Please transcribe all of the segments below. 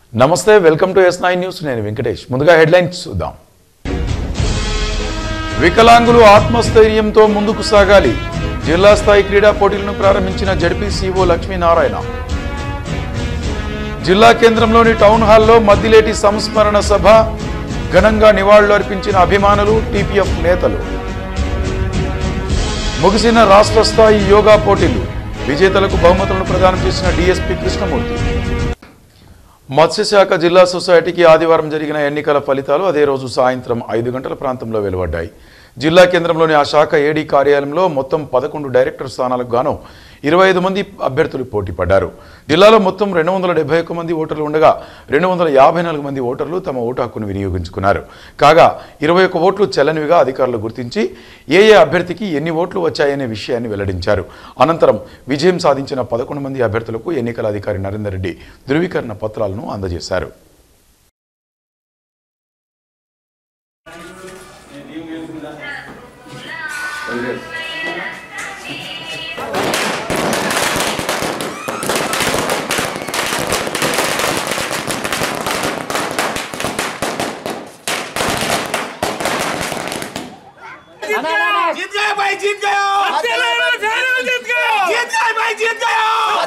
నమస్తే welcome to S nine news నేను వెంకటేష్ ముందుగా హెడ్లైన్స్ చూద్దాం వికలాంగులు ఆత్మస్థైర్యంతో ముందుకు సాగాలి జిల్లా స్థాయి క్రీడా పోటీలను ప్రారంభించిన జడ్పీ సీఓ లక్ష్మీనారాయణ జిల్లా కేంద్రంలోని టౌన్ హాల్లో మద్దిలేటి సంస్మరణ సభ ఘనంగా నివాళులు అర్పించిన అభిమానులు టీపీఎఫ్ నేతలు ముగిసిన రాష్ట్ర స్థాయి యోగా పోటీలు విజేతలకు బహుమతులను ప్రదానం చేసిన డీఎస్పీ కృష్ణమూర్తి మత్స్యశాఖ జిల్లా సొసైటీకి ఆదివారం జరిగిన ఎన్నికల ఫలితాలు అదే రోజు సాయంత్రం ఐదు గంటల ప్రాంతంలో వెలువడ్డాయి జిల్లా కేంద్రంలోని ఆ శాఖ ఏడీ కార్యాలయంలో మొత్తం పదకొండు డైరెక్టర్ స్థానాలకు గాను ఇరవై ఐదు మంది అభ్యర్థులు పోటీ పడ్డారు జిల్లాలో మొత్తం రెండు వందల డెబ్బై ఒక్క మంది ఓటర్లు ఉండగా రెండు వందల యాభై నాలుగు మంది ఓటర్లు తమ ఓటు హక్కును వినియోగించుకున్నారు కాగా ఇరవై ఒక్క ఓట్లు చెల్లనివిగా అధికారులు గుర్తించి ఏ ఏ అభ్యర్థికి ఎన్ని ఓట్లు వచ్చాయనే విషయాన్ని వెల్లడించారు అనంతరం విజయం సాధించిన పదకొండు మంది అభ్యర్థులకు ఎన్నికల అధికారి నరేందర్ రెడ్డి ధృవీకరణ పత్రాలను అందజేశారు जीत गए भाई जीत गए जीत गए भाई जीत गए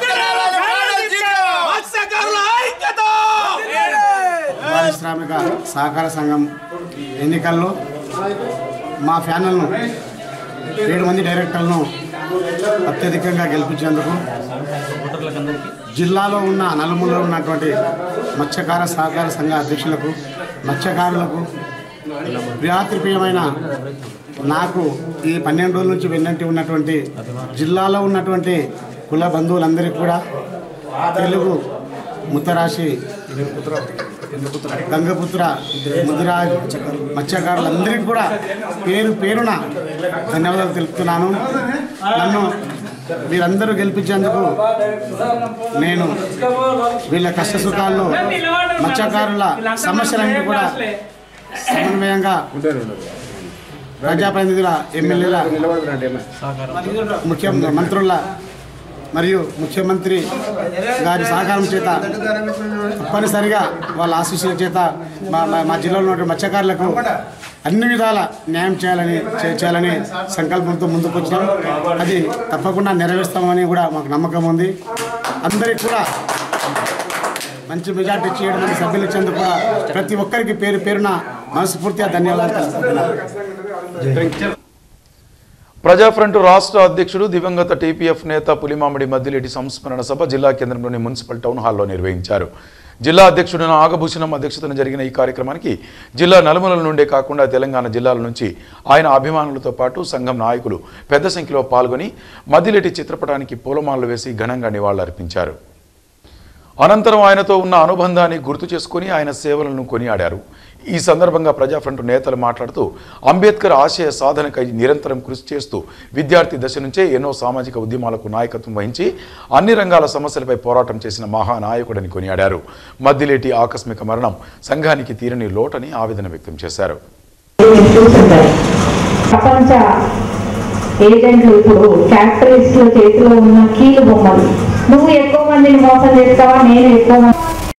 మత్స్యకారుల ఐక్యత పారిశ్రామిక సహకార సంఘం ఎన్నికల్లో మా ఫ్యానల్ను ఏడు మంది డైరెక్టర్లను అత్యధికంగా గెలిపించేందుకు జిల్లాలో ఉన్న నలుమూలలో ఉన్నటువంటి మత్స్యకార సహకార సంఘ అధ్యక్షులకు మత్స్యకారులకు ప్రియాత్రిప్రియమైన నాకు ఈ పన్నెండు రోజుల నుంచి వెన్నంటి ఉన్నటువంటి జిల్లాలో ఉన్నటువంటి కుల బంధువులందరికీ కూడా తెలుగు ముత్తరాశి గంగపుత్ర ముదిరాజ్ మత్స్యకారులందరికీ కూడా పేరు పేరున ధన్యవాదాలు తెలుపుతున్నాను నన్ను మీరందరూ గెలిపించేందుకు నేను వీళ్ళ కష్ట సుఖాల్లో మత్స్యకారుల సమస్యలన్నీ కూడా సమన్వయంగా ప్రజాప్రతినిధుల ఎమ్మెల్యేల ముఖ్య మంత్రుల మరియు ముఖ్యమంత్రి గారి సహకారం చేత తప్పనిసరిగా వాళ్ళ ఆశీస్సుల చేత మా మా- మా జిల్లాలో ఉన్నటువంటి మత్స్యకారులకు అన్ని విధాల న్యాయం చేయాలని చే- చేయాలని సంకల్పంతో ముందుకు వచ్చినాం అది తప్పకుండా నెరవేరుస్తామని కూడా మాకు నమ్మకం ఉంది అందరికీ కూడా మంచి మెజార్టీ చేయడం మంది సభ్యులు ఇచ్చేందుకు కూడా ప్రతి ఒక్కరికి పేరు పేరున మనస్ఫూర్తిగా ధన్యవాదాలు తెలుపుతున్నాను ప్రజా ఫ్రంట్ రాష్ట్ర అధ్యక్షుడు దివంగత టీపీఎఫ్ నేత పులిమామిడి మద్దిలేటి సంస్మరణ సభ జిల్లా కేంద్రంలోని మున్సిపల్ టౌన్ హాల్లో నిర్వహించారు జిల్లా అధ్యక్షుడు నాగభూషణం అధ్యక్షతన జరిగిన ఈ కార్యక్రమానికి జిల్లా నలుమూలల నుండే కాకుండా తెలంగాణ జిల్లాల నుంచి ఆయన అభిమానులతో పాటు సంఘం నాయకులు పెద్ద సంఖ్యలో పాల్గొని మద్దిలేటి చిత్రపటానికి పూలమాలలు వేసి ఘనంగా నివాళులర్పించారు అనంతరం ఆయనతో ఉన్న అనుబంధాన్ని గుర్తు చేసుకుని ఆయన సేవలను కొనియాడారు ఈ సందర్భంగా ప్రజాఫ్రంట్ నేతలు మాట్లాడుతూ అంబేద్కర్ ఆశయ సాధనకై నిరంతరం కృషి చేస్తూ విద్యార్థి దశ నుంచే ఎన్నో సామాజిక ఉద్యమాలకు నాయకత్వం వహించి అన్ని రంగాల సమస్యలపై పోరాటం చేసిన మహానాయకుడని కొనియాడారు మద్దిలేటి ఆకస్మిక మరణం సంఘానికి తీరని లోటని ఆవేదన వ్యక్తం చేశారు చూస్తుంటారు ప్రపంచ ఏజెంట్లు ఇప్పుడు ఫ్యాక్టరీస్ లో చేతిలో ఉన్న కీలు బొమ్మలు నువ్వు ఎక్కువ మందిని మోసం చేస్తావా నేను ఎక్కువ మంది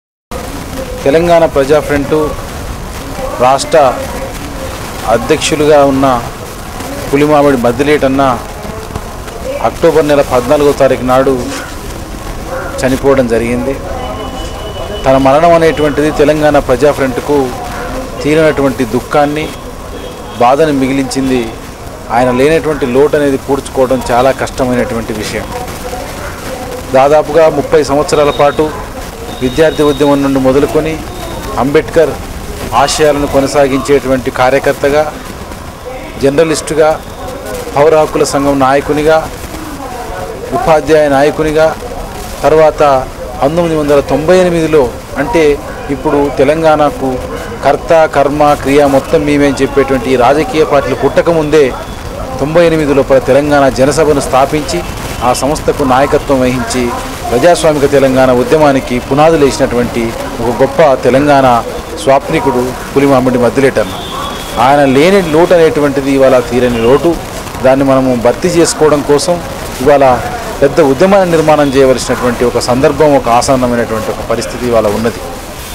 తెలంగాణ ప్రజా ఫ్రంట్ రాష్ట్ర అధ్యక్షులుగా ఉన్న పులిమామిడి మద్దిలేట్ అన్న అక్టోబర్ నెల పద్నాలుగో తారీఖు నాడు చనిపోవడం జరిగింది తన మరణం అనేటువంటిది తెలంగాణ ప్రజా ఫ్రంట్కు తీరినటువంటి దుఃఖాన్ని బాధని మిగిలించింది ఆయన లేనటువంటి లోటు అనేది పూడ్చుకోవడం చాలా కష్టమైనటువంటి విషయం దాదాపుగా ముప్పై సంవత్సరాల పాటు విద్యార్థి ఉద్యమం నుండి మొదలుకొని అంబేద్కర్ ఆశయాలను కొనసాగించేటువంటి కార్యకర్తగా జర్నలిస్టుగా పౌర హక్కుల సంఘం నాయకునిగా ఉపాధ్యాయ నాయకునిగా తర్వాత పంతొమ్మిది వందల తొంభై ఎనిమిదిలో అంటే ఇప్పుడు తెలంగాణకు కర్త కర్మ క్రియ మొత్తం మేమే అని చెప్పేటువంటి ఈ రాజకీయ పార్టీలు పుట్టకముందే తొంభై ఎనిమిది లోపల తెలంగాణ జనసభను స్థాపించి ఆ సంస్థకు నాయకత్వం వహించి ప్రజాస్వామిక తెలంగాణ ఉద్యమానికి పునాదులు వేసినటువంటి ఒక గొప్ప తెలంగాణ స్వాప్నికుడు పులిమామిడి మద్దిలేటన్న ఆయన లేని లోటు అనేటువంటిది ఇవాళ తీరని లోటు దాన్ని మనము భర్తీ చేసుకోవడం కోసం ఇవాళ పెద్ద ఉద్యమాన్ని నిర్మాణం చేయవలసినటువంటి ఒక సందర్భం ఒక ఆసన్నమైనటువంటి ఒక పరిస్థితి ఇవాళ ఉన్నది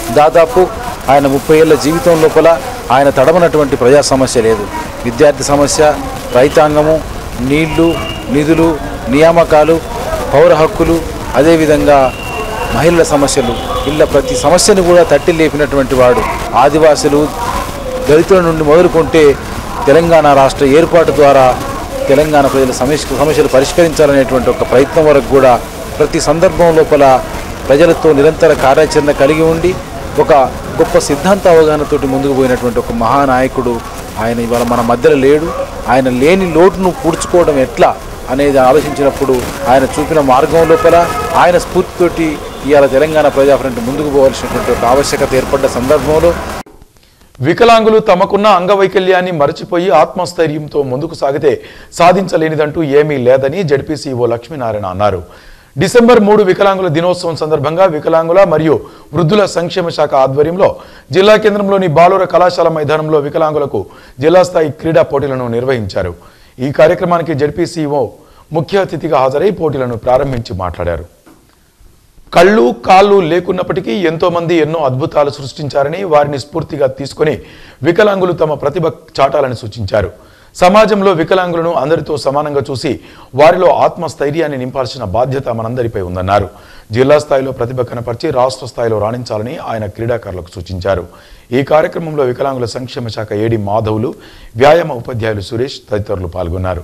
దాదాపు ఆయన ముప్పై ఏళ్ళ జీవితం లోపల ఆయన తడమనటువంటి ప్రజా సమస్య లేదు విద్యార్థి సమస్య రైతాంగము నీళ్లు నిధులు నియామకాలు పౌర హక్కులు అదేవిధంగా మహిళల సమస్యలు ఇలా ప్రతి సమస్యను కూడా తట్టి లేపినటువంటి వాడు ఆదివాసులు దళితుల నుండి మొదలుకుంటే తెలంగాణ రాష్ట్ర ఏర్పాటు ద్వారా తెలంగాణ ప్రజల సమస్య సమస్యలు పరిష్కరించాలనేటువంటి ఒక ప్రయత్నం వరకు కూడా ప్రతి సందర్భం లోపల ప్రజలతో నిరంతర కార్యాచరణ కలిగి ఉండి ఒక గొప్ప సిద్ధాంత అవగాహనతోటి ముందుకు పోయినటువంటి ఒక మహానాయకుడు ఆయన ఇవాళ మన మధ్యలో లేడు ఆయన లేని లోటును పూడ్చుకోవడం ఎట్లా అనేది ఆలోచించినప్పుడు ఆయన చూపిన మార్గం లోపల ఆయన స్ఫూర్తితోటి ఇవాళ తెలంగాణ ప్రజా ఫ్రంట్ ముందుకు పోవాల్సినటువంటి ఒక ఆవశ్యకత ఏర్పడ్డ సందర్భంలో వికలాంగులు తమకున్న అంగవైకల్యాన్ని మరచిపోయి ఆత్మస్థైర్యంతో ముందుకు సాగితే సాధించలేనిదంటూ ఏమీ లేదని జడ్పీసీఓ లక్ష్మీనారాయణ అన్నారు డిసెంబర్ మూడు వికలాంగుల దినోత్సవం సందర్భంగా వికలాంగుల మరియు వృద్ధుల సంక్షేమ శాఖ ఆధ్వర్యంలో జిల్లా కేంద్రంలోని బాలుర కళాశాల మైదానంలో వికలాంగులకు జిల్లా స్థాయి క్రీడా పోటీలను నిర్వహించారు ఈ కార్యక్రమానికి జడ్పీసీఓ ముఖ్య అతిథిగా హాజరై పోటీలను ప్రారంభించి మాట్లాడారు కళ్ళు కాళ్ళు లేకున్నప్పటికీ ఎంతో మంది ఎన్నో అద్భుతాలు సృష్టించారని వారిని స్ఫూర్తిగా తీసుకొని వికలాంగులు తమ ప్రతిభ చాటాలని సూచించారు సమాజంలో వికలాంగులను అందరితో సమానంగా చూసి వారిలో ఆత్మస్థైర్యాన్ని నింపాల్సిన బాధ్యత మనందరిపై ఉందన్నారు జిల్లా స్థాయిలో ప్రతిభ కనపరిచి రాష్ట్ర స్థాయిలో రాణించాలని ఆయన క్రీడాకారులకు సూచించారు ఈ కార్యక్రమంలో వికలాంగుల సంక్షేమ శాఖ ఏడి మాధవులు వ్యాయామ ఉపాధ్యాయులు సురేష్ తదితరులు పాల్గొన్నారు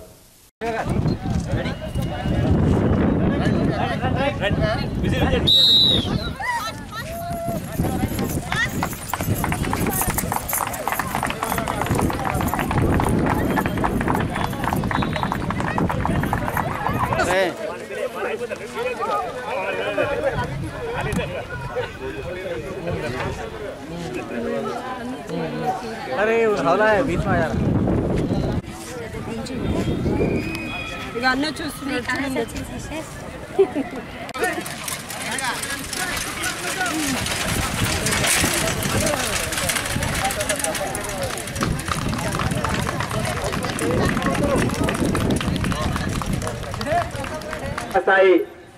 ఇక అన్న చూస్తున్నాడు స్థాయి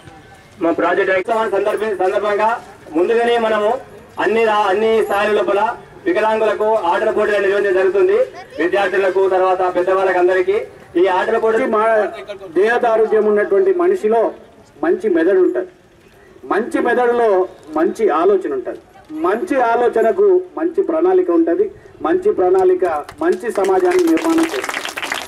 మా ప్రాజెక్ట్ ఎగ్జామ్ సందర్భ సందర్భంగా ముందుగానే మనము అన్ని రా- అన్ని స్థాయిల లోపల వికలాంగులకు ఆటల పోటీలు నిర్వహించడం జరుగుతుంది విద్యార్థులకు తర్వాత పెద్దవాళ్ళకి అందరికీ ఈ ఆటల పోటీ మా దేహదారోగ్యం ఉన్నటువంటి మనిషిలో మంచి మెదడు ఉంటుంది మంచి మెదడులో మంచి ఆలోచన ఉంటుంది మంచి ఆలోచనకు మంచి ప్రణాళిక ఉంటుంది మంచి ప్రణాళిక మంచి సమాజాన్ని నిర్మాణం చేస్తుంది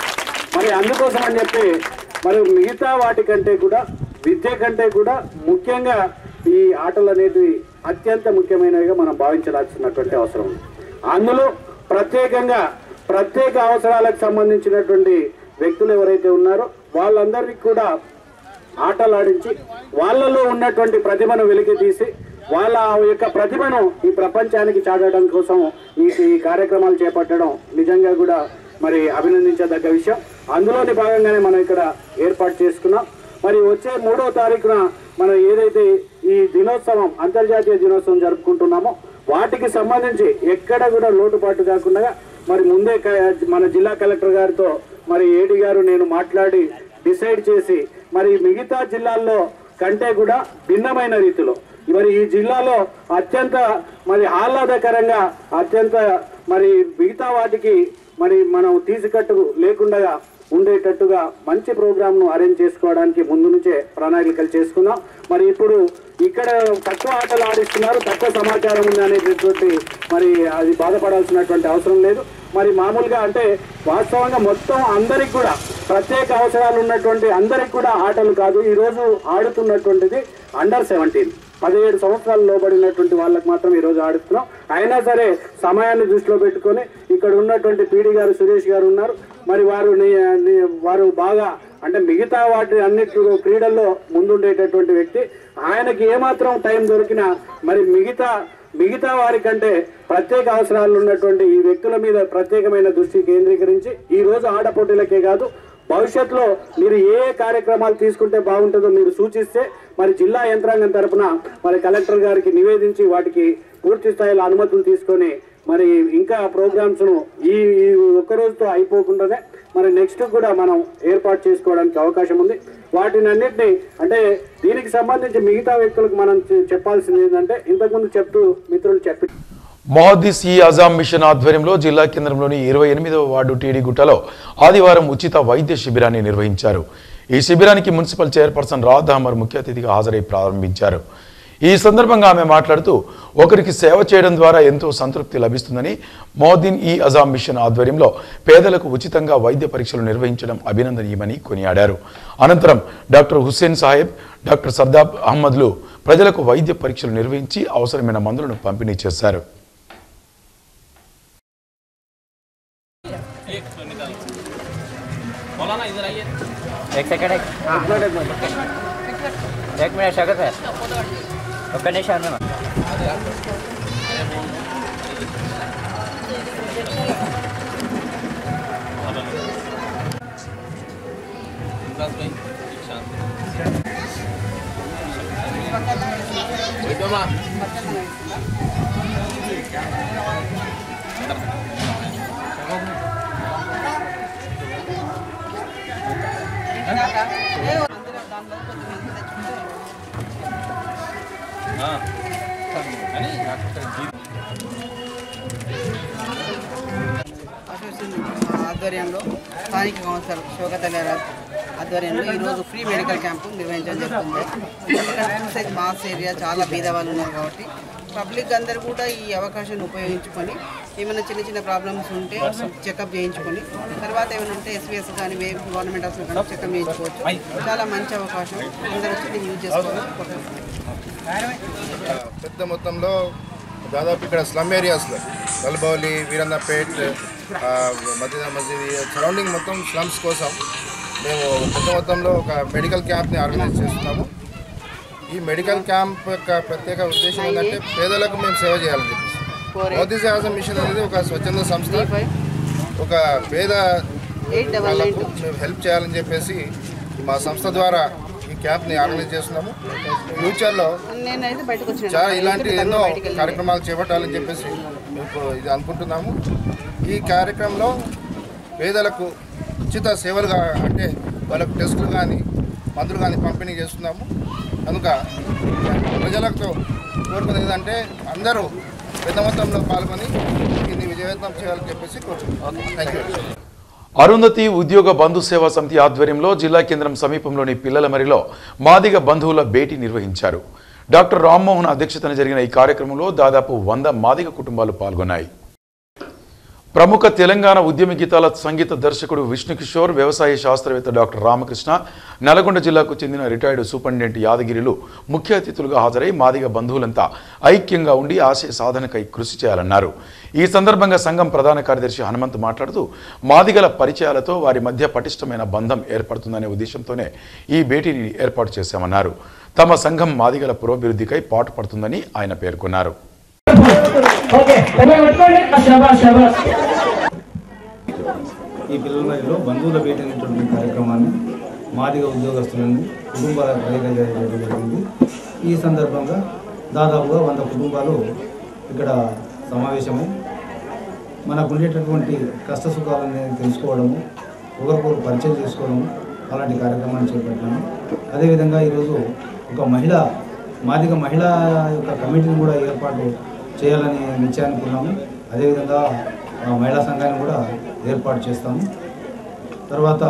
మరి అందుకోసం అని చెప్పి మరి మిగతా వాటి కంటే కూడా విద్య కంటే కూడా ముఖ్యంగా ఈ ఆటలు అనేటివి అత్యంత ముఖ్యమైనవిగా మనం భావించాల్సినటువంటి అవసరం ఉంది అందులో ప్రత్యేకంగా ప్రత్యేక అవసరాలకు సంబంధించినటువంటి వ్యక్తులు ఎవరైతే ఉన్నారో వాళ్ళందరికీ కూడా ఆటలు ఆడించి వాళ్ళలో ఉన్నటువంటి ప్రతిభను వెలికి తీసి వాళ్ళ యొక్క ప్రతిభను ఈ ప్రపంచానికి చాటడం కోసం ఈ ఈ కార్యక్రమాలు చేపట్టడం నిజంగా కూడా మరి అభినందించదగ్గ విషయం అందులోని భాగంగానే మనం ఇక్కడ ఏర్పాటు చేసుకున్నాం మరి వచ్చే మూడో తారీఖున మనం ఏదైతే ఈ దినోత్సవం అంతర్జాతీయ దినోత్సవం జరుపుకుంటున్నామో వాటికి సంబంధించి ఎక్కడ కూడా లోటుపాటు కాకుండా మరి ముందే క- మన జిల్లా కలెక్టర్ గారితో మరి ఏడి గారు నేను మాట్లాడి డిసైడ్ చేసి మరి మిగతా జిల్లాల్లో కంటే కూడా భిన్నమైన రీతిలో మరి ఈ జిల్లాలో అత్యంత మరి ఆహ్లాదకరంగా అత్యంత మరి మిగతా వాటికి మరి మనం తీసుకట్టు లేకుండా ఉండేటట్టుగా మంచి ప్రోగ్రామ్ను అరేంజ్ చేసుకోవడానికి ముందు నుంచే ప్రణాళికలు చేసుకున్నాం మరి ఇప్పుడు ఇక్కడ తక్కువ ఆటలు ఆడిస్తున్నారు తక్కువ సమాచారం ఉంది అనేటటువంటి మరి అది బాధపడాల్సినటువంటి అవసరం లేదు మరి మామూలుగా అంటే వాస్తవంగా మొత్తం అందరికి కూడా ప్రత్యేక అవసరాలు ఉన్నటువంటి అందరికి కూడా ఆటలు కాదు ఈ రోజు ఆడుతున్నటువంటిది అండర్ సెవెంటీన్ పదిహేడు సంవత్సరాలు లోబడినటువంటి వాళ్ళకి మాత్రం ఈ రోజు ఆడుతున్నాం అయినా సరే సమయాన్ని దృష్టిలో పెట్టుకొని ఇక్కడ ఉన్నటువంటి పీడి గారు సురేష్ గారు ఉన్నారు మరి వారు ని- ని- వారు బాగా అంటే మిగతా వాటి అన్నిట్లో క్రీడల్లో ముందుండేటటువంటి వ్యక్తి ఆయనకి ఏమాత్రం టైం దొరికినా మరి మిగతా మిగతా వారి కంటే ప్రత్యేక అవసరాలు ఉన్నటువంటి ఈ వ్యక్తుల మీద ప్రత్యేకమైన దృష్టి కేంద్రీకరించి ఈ రోజు ఆట పోటీలకే కాదు భవిష్యత్తులో మీరు ఏ ఏ కార్యక్రమాలు తీసుకుంటే బాగుంటుందో మీరు సూచిస్తే మరి జిల్లా యంత్రాంగం తరపున మరి కలెక్టర్ గారికి నివేదించి వాటికి పూర్తి స్థాయిలో అనుమతులు తీసుకొని మరి ఇంకా ప్రోగ్రామ్స్ ను ఈ ఈ ఒక్క రోజుతో అయిపోకుండానే మరి నెక్స్ట్ కూడా మనం ఏర్పాటు చేసుకోవడానికి అవకాశం ఉంది వాటిని అన్నిటిని అంటే దీనికి సంబంధించి మిగతా వ్యక్తులకు మనం చె- చెప్పాల్సింది ఏంటంటే ఇంతకుముందు చెప్తూ మిత్రులు చెప్పి మొహద్దీస్ ఈ అజాం మిషన్ ఆధ్వర్యంలో జిల్లా కేంద్రంలోని ఇరవై ఎనిమిదవ వార్డు టీడీగుట్టలో ఆదివారం ఉచిత వైద్య శిబిరాన్ని నిర్వహించారు ఈ శిబిరానికి మున్సిపల్ చైర్పర్సన్ రాధా అమర్ ముఖ్య అతిథిగా హాజరై ప్రారంభించారు ఈ సందర్భంగా ఆమె మాట్లాడుతూ ఒకరికి సేవ చేయడం ద్వారా ఎంతో సంతృప్తి లభిస్తుందని మోదీన్ ఈ అజాం మిషన్ ఆధ్వర్యంలో పేదలకు ఉచితంగా వైద్య పరీక్షలు నిర్వహించడం అభినందనీయమని కొనియాడారు అనంతరం డాక్టర్ హుస్సేన్ సాహెబ్ డాక్టర్ సర్దాబ్ అహ్మద్లు ప్రజలకు వైద్య పరీక్షలు నిర్వహించి అవసరమైన మందులను పంపిణీ చేశారు एक सेकंड एक एक मिनट शकत है ఒక్క నిమిషం అన్న అసోసియేషన్ ఆధ్వర్యంలో స్థానిక కౌన్సిలర్ శోకతల్యారాజ్ ఆధ్వర్యంలో ఈరోజు ఫ్రీ మెడికల్ క్యాంపు నిర్వహించడం జరుగుతుంది ఎందుకంటే చూసేది మాస్ ఏరియా చాలా పేదవాళ్ళు ఉన్నారు కాబట్టి పబ్లిక్ అందరూ కూడా ఈ అవకాశాన్ని ఉపయోగించుకొని ఏమైనా చిన్న చిన్న ప్రాబ్లమ్స్ ఉంటే చెకప్ చేయించుకొని తర్వాత ఏమైనా ఉంటే ఎస్వీఎస్ కానీ వే గవర్నమెంట్ హాస్పిటల్ కానీ చెకప్ చేయించుకోవచ్చు చాలా మంచి అవకాశం అందరూ వచ్చి దీన్ని యూజ్ చేసుకోవాలి పెద్ద మొత్తంలో దాదాపు ఇక్కడ స్లమ్ ఏరియాస్లో కల్బౌలి వీరన్నపేట్ ఆ, మదీనా మసీద్ సరౌండింగ్ మొత్తం స్లమ్స్ కోసం మేము పెద్ద మొత్తంలో ఒక మెడికల్ క్యాంప్ని ఆర్గనైజ్ చేస్తున్నాము ఈ మెడికల్ క్యాంప్ యొక్క ప్రత్యేక ఉద్దేశం ఏంటంటే పేదలకు మేము సేవ చేయాలని చెప్పేసి మోదీ సేవా మిషన్ అనేది ఒక స్వచ్ఛంద సంస్థ ఒక పేద వాళ్ళకు మేము హెల్ప్ చేయాలని చెప్పేసి మా సంస్థ ద్వారా ఈ క్యాంప్ని ఆర్గనైజ్ చేస్తున్నాము ఫ్యూచర్లో నేనైతే బయటకు వచ్చిన చాలా ఇలాంటి ఎన్నో కార్యక్రమాలు చేపట్టాలని చెప్పేసి మేము ఇది అనుకుంటున్నాము ఈ కార్యక్రమంలో పేదలకు ఉచిత సేవలుగా అంటే వాళ్ళకు టెస్టులు కానీ మందులు కానీ పంపిణీ చేస్తున్నాము కనుక ప్రజలకు కోరుకునేది ఏంటంటే అందరూ పెద్ద మొత్తంలో పాల్గొని దీన్ని విజయవంతం చేయాలని చెప్పేసి కోరుకుంటున్నాం థ్యాంక్ యూ అరుంధతి ఉద్యోగ బంధు సేవా సమితి ఆధ్వర్యంలో జిల్లా కేంద్రం సమీపంలోని పిల్లలమరిలో మాదిగ బంధువుల భేటీ నిర్వహించారు డాక్టర్ రామ్మోహన్ అధ్యక్షతన జరిగిన ఈ కార్యక్రమంలో దాదాపు వంద మాదిగ కుటుంబాలు పాల్గొన్నాయి ప్రముఖ తెలంగాణ ఉద్యమ గీతాల సంగీత దర్శకుడు విష్ణుకిషోర్ వ్యవసాయ శాస్త్రవేత్త డాక్టర్ రామకృష్ణ నల్గొండ జిల్లాకు చెందిన రిటైర్డ్ సూపరింటెండెంట్ యాదగిరిలు ముఖ్య అతిథులుగా హాజరై మాదిగ బంధువులంతా ఐక్యంగా ఉండి ఆశయ సాధనకై కృషి చేయాలన్నారు ఈ సందర్భంగా సంఘం ప్రధాన కార్యదర్శి హనుమంత్ మాట్లాడుతూ మాదిగల పరిచయాలతో వారి మధ్య పటిష్టమైన బంధం ఏర్పడుతుందనే ఉద్దేశంతోనే ఈ భేటీని ఏర్పాటు చేశామన్నారు తమ సంఘం మాదిగల పురోభివృద్ధికై పాటుపడుతుందని ఆయన పేర్కొన్నారు ఈ పిల్లల మధ్యలో బంధువుల భేటీ అనేటువంటి కార్యక్రమాన్ని మాదిగ ఉద్యోగస్తులని కుటుంబాల వేదిక చేయడం జరిగింది ఈ సందర్భంగా దాదాపుగా వంద కుటుంబాలు ఇక్కడ సమావేశమై మనకు ఉండేటటువంటి కష్ట సుఖాలని తెలుసుకోవడము ఒకరికొకరు పరిచయం చేసుకోవడము అలాంటి కార్యక్రమాన్ని చేపట్టాము అదేవిధంగా ఈరోజు ఒక మహిళ మాదిగ మహిళా యొక్క కమిటీని కూడా ఏర్పాటు చేయాలని నిశ్చయానుకున్నాము అదేవిధంగా ఆ మహిళా సంఘాన్ని కూడా ఏర్పాటు చేస్తాము తర్వాత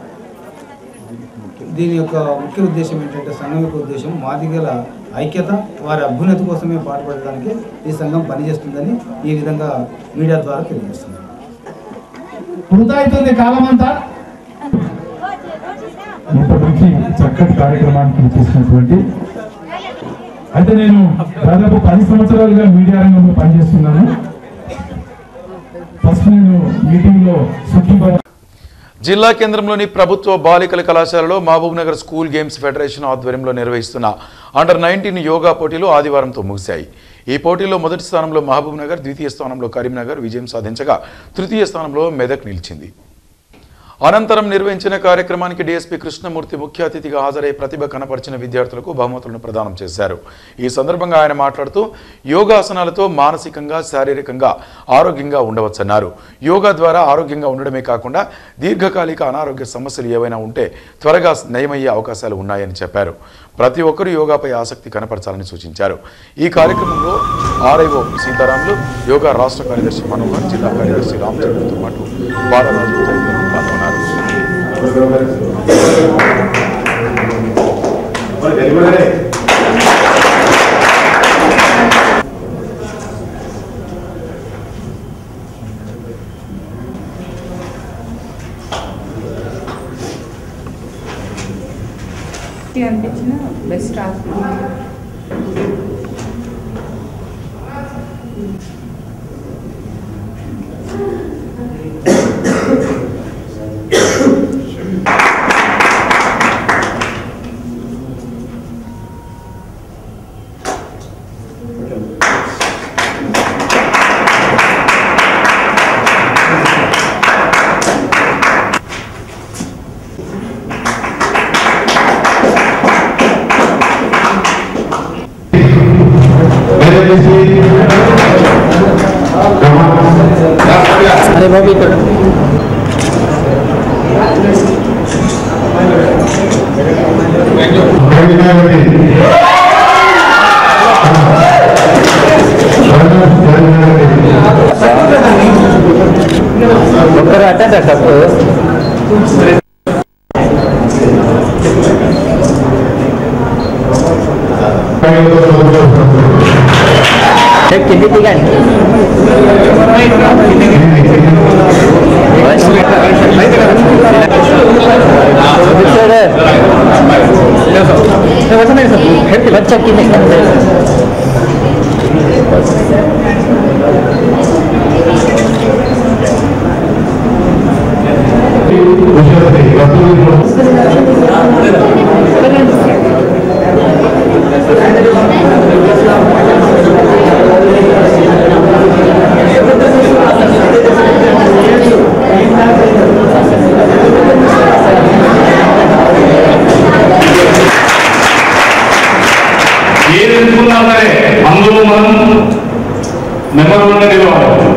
దీని యొక్క ముఖ్య ఉద్దేశం ఏంటంటే సంఘం యొక్క ఉద్దేశం మాదిగల ఐక్యత వారి అభ్యున్నతి కోసమే పాటుపడడానికి ఈ సంఘం పనిచేస్తుందని ఈ విధంగా మీడియా ద్వారా తెలియజేస్తుంది వృధా అవుతుంది కాలం అంతా ఇంత మంచి చక్కటి కార్యక్రమానికి చేసినటువంటి అయితే నేను దాదాపు పది సంవత్సరాలుగా మీడియా రంగంలో పనిచేస్తున్నాను ఫస్ట్ నేను మీటింగ్లో సుఖీభాయ్ జిల్లా కేంద్రంలోని ప్రభుత్వ బాలికల కళాశాలలో Mahabub Nagar school games federation ఆధ్వర్యంలో నిర్వహిస్తున్న అండర్ నైన్టీన్ యోగా పోటీలు ఆదివారంతో ముగిశాయి ఈ పోటీలో మొదటి స్థానంలో మహబూబ్ నగర్ ద్వితీయ స్థానంలో కరీంనగర్ విజయం సాధించగా తృతీయ స్థానంలో మెదక్ నిలిచింది అనంతరం నిర్వహించిన కార్యక్రమానికి డీఎస్పీ కృష్ణమూర్తి ముఖ్య అతిథిగా హాజరై ప్రతిభ కనపరిచిన విద్యార్థులకు బహుమతులను ప్రదానం చేశారు ఈ సందర్భంగా ఆయన మాట్లాడుతూ యోగాసనాలతో మానసికంగా శారీరకంగా ఆరోగ్యంగా ఉండవచ్చన్నారు యోగా ద్వారా ఆరోగ్యంగా ఉండడమే కాకుండా దీర్ఘకాలిక అనారోగ్య సమస్యలు ఏవైనా ఉంటే త్వరగా నయమయ్యే అవకాశాలు ఉన్నాయని చెప్పారు ప్రతి ఒక్కరూ యోగాపై ఆసక్తి కనపరచాలని సూచించారు ఈ కార్యక్రమంలో ఆర్ఐఓ సీతారాములు యోగా రాష్ట్ర కార్యదర్శి మనోహర్ జిల్లా కార్యదర్శి రామచంద్రతో పాటు బాలరాజు తదితరులు పాల్గొన్నారు అనిపించిన బెస్ట్ ఆసనం अरे वो भी तो ఒక్కరు అటెండ్ తప్పు కింది దిగండి बच्चा కింద ఏది ఎంచుకున్నా సరే అందులో మనం నెంబర్ వన్ నిలవాలి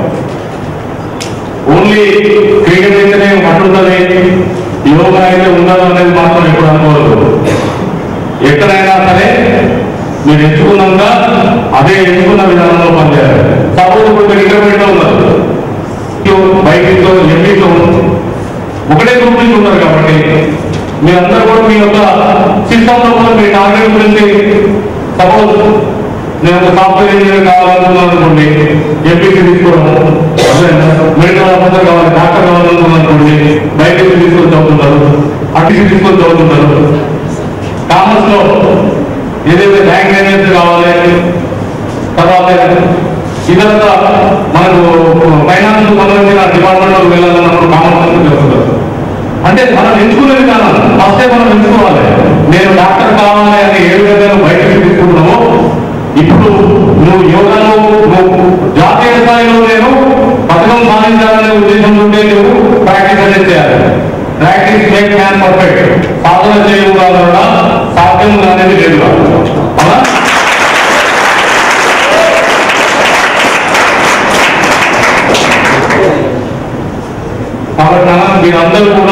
ఓన్లీ క్రికెట్ అయితేనే పట్టుంటుంది యోగా అయితే ఉండదు అనేది మాత్రం ఎప్పుడు అనుకోవద్దు ఎక్కడైనా సరే మీరు ఎంచుకున్నాక అదే ఎంచుకున్న విధానంలో పనిచేయాలి సపోజ్ ఇప్పుడు మీరు ఇంటర్మీడియట్ ఉన్నారు బైక్తో ఎంపీతో ఒకటే గ్రూప్ నుంచి ఉన్నారు కాబట్టి మీరందరూ కూడా మీ యొక్క సిస్టంలో కూడా మీ టార్గెట్ గురించి సపోజ్ నేను ఒక సాఫ్ట్వేర్ ఇంజనీర్ కావాలనుకున్నాను అనుకోండి ఎంపీసీ తీసుకోవడం మెడికల్ ఆఫీసర్ కావాలి డాక్టర్ కావాలనుకున్నాను అనుకోండి బైపీసీ తీసుకొని చదువుతుంటారు అటీసీ తీసుకొని చదువుతుంటారు కామర్స్ లో ఏదైతే బ్యాంక్ మేనేజర్ కావాలి తర్వాత ఇదంతా మనకు ఫైనాన్స్ సంబంధించిన డిపార్ట్మెంట్ లో వెళ్ళాలన్నప్పుడు కామర్స్ చేస్తుంటారు అంటే మనం ఎంచుకునే విధానం ఫస్టే మనం ఎంచుకోవాలి నేను డాక్టర్ కావాలి అని ఏ విధంగా బయటకు తీసుకుంటున్నామో ఇప్పుడు నువ్వు యోగాలో నువ్వు జాతీయ స్థాయిలో నేను పథకం సాధించాలనే ఉద్దేశంతో నువ్వు ప్రాక్టీస్ అనేది చేయాలి ప్రాక్టీస్ మేక్ మ్యాన్ పర్ఫెక్ట్ సాధన చేయడం వల్ల సాధ్యం అనేది లేదు అవునా కాబట్టి నాన్న మీరందరూ కూడా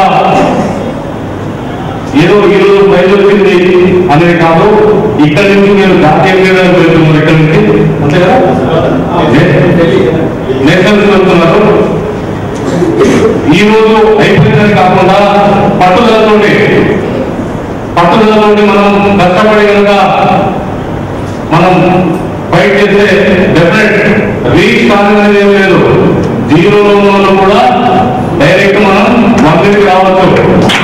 ఏదో ఈ రోజు బయలుదేరింది అనేది కాదు ఇక్కడి నుంచి మీరు జాతీయ క్రీడలకు వెళ్తున్నారు ఇక్కడి నుంచి అంతే కదా నేషనల్స్ వెళ్తున్నారు ఈ రోజు అయిపోయిందని కాకుండా పట్టుదలతోటి పట్టుదలతోటి మనం కష్టపడి కనుక మనం ఫైట్ చేస్తే డెఫినెట్ రీచ్ కాదనేది ఏం లేదు జీరోలో ఉన్న వాళ్ళు కూడా డైరెక్ట్ మనం మందికి రావచ్చు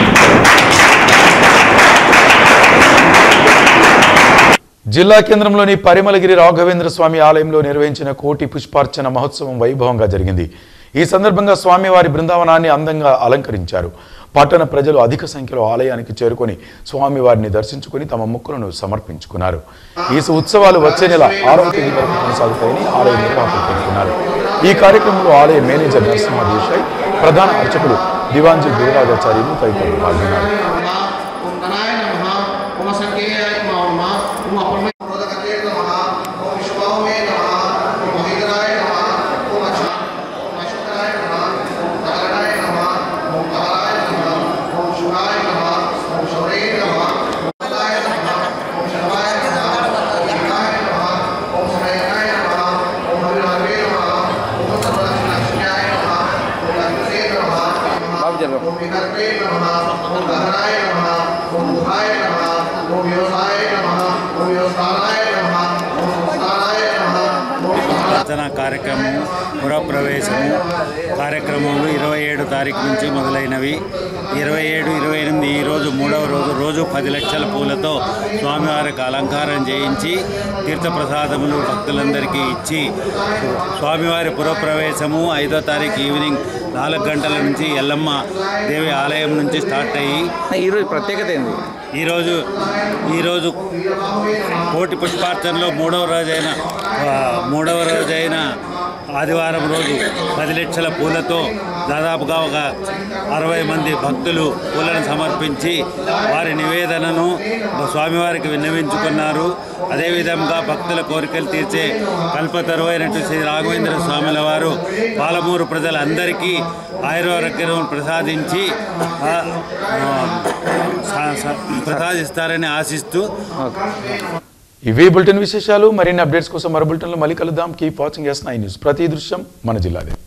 జిల్లా కేంద్రంలోని పరిమళగిరి రాఘవేంద్ర స్వామి ఆలయంలో నిర్వహించిన కోటి పుష్పార్చన మహోత్సవం వైభవంగా జరిగింది ఈ సందర్భంగా స్వామివారి బృందావనాన్ని అందంగా అలంకరించారు పట్టణ ప్రజలు అధిక సంఖ్యలో ఆలయానికి చేరుకొని స్వామివారిని దర్శించుకుని తమ మొక్కులను సమర్పించుకున్నారు ఈ ఉత్సవాలు వచ్చే నెల ఆరవ తేదీ వరకు కొనసాగుతాయని ఆలయ నిర్వాహకులు పేర్కొన్నారు ఈ కార్యక్రమంలో ఆలయ మేనేజర్ నరసింహ దేశాయ్ ప్రధాన అర్చకుడు దివాంజీ గురురాజాచార్యులు తదితరులు పాల్గొన్నారు ప్రార్థన కార్యక్రమం పురప్రవేశము కార్యక్రమాలు ఇరవై ఏడు తారీఖు నుంచి మొదలైనవి ఇరవై ఏడు ఇరవై ఎనిమిది ఈరోజు మూడవ రోజు రోజు పది లక్షల పూలతో స్వామివారికి అలంకారం చేయించి తీర్థప్రసాదములు భక్తులందరికీ ఇచ్చి స్వామివారి పురప్రవేశము ఐదో తారీఖు ఈవినింగ్ నాలుగు గంటల నుంచి ఎల్లమ్మ దేవి ఆలయం నుంచి స్టార్ట్ అయ్యి ఈరోజు ప్రత్యేకత ఏంది ఈరోజు ఈరోజు కోటి పుష్పార్చనలో మూడవ రోజైన ఆ, మూడవ రోజైన ఆదివారం రోజు పది లక్షల పూలతో దాదాపుగా ఒక అరవై మంది భక్తులు పూలను సమర్పించి వారి నివేదనను స్వామివారికి విన్నవించుకున్నారు అదేవిధంగా భక్తుల కోరికలు తీర్చే కల్పతరువైనట్టు శ్రీ రాఘవేంద్ర స్వాముల వారు పాలమూరు ప్రజలందరికీ ఆయురారోగ్యం ప్రసాదించి ఆ, ఆ, స- స- ప్రసాదిస్తారని ఆశిస్తూ ఇవే బులెటిన్ విశేషాలు మరిన్ని అప్డేట్స్ కోసం మరో బులెటిన్లో మళ్ళీ కలుద్దాం keep watching S nine news ప్రతి దృశ్యం మన జిల్లాదే